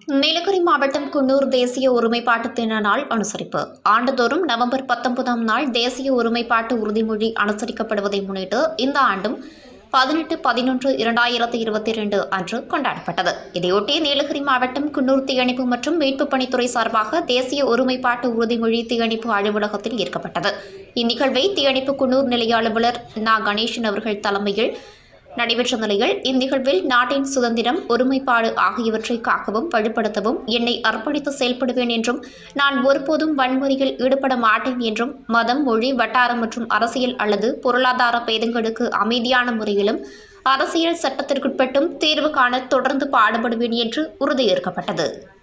நீலகிரி மாவட்டம் குன்னூர் தேசிய ஒருமைப்பாட்டு தின நாள் அனுசரிப்பு ஆண்டுதோறும் நவம்பர் பத்தொன்பதாம் நாள் தேசிய ஒருமைப்பாட்டு உறுதிமொழி அனுசரிக்கப்படுவதை முன்னிட்டு இந்த ஆண்டும் பதினெட்டு பதினொன்று இரண்டாயிரத்தி இருபத்தி இரண்டு அன்று கொண்டாடப்பட்டது இதையொட்டி நீலகிரி மாவட்டம் குன்னூர் தீயணைப்பு மற்றும் மீட்புப் பணித்துறை சார்பாக தேசிய ஒருமைப்பாட்டு உறுதிமொழி தீயணைப்பு அலுவலகத்தில் ஏற்கப்பட்டது இந்நிகழ்வை தீயணைப்பு குன்னூர் நிலைய அலுவலர் நா கணேசன் அவர்கள் தலைமையில் நடைபெற்ற நிலையில் இந்நிகழ்வில் நாட்டின் சுதந்திரம் ஒருமைப்பாடு ஆகியவற்றை காக்கவும் வலுப்படுத்தவும் என்னை அர்ப்பணித்து செயல்படுவேன் என்றும் நான் ஒருபோதும் வன்முறையில் ஈடுபட மாட்டேன் என்றும் மதம் மொழி வட்டாரம் மற்றும் அரசியல் அல்லது பொருளாதார பேதங்களுக்கு அமைதியான முறையிலும் அரசியல் சட்டத்திற்குட்பட்டும் தீர்வு காண தொடர்ந்து பாடுபடுவேன் என்று உறுதியேற்கப்பட்டது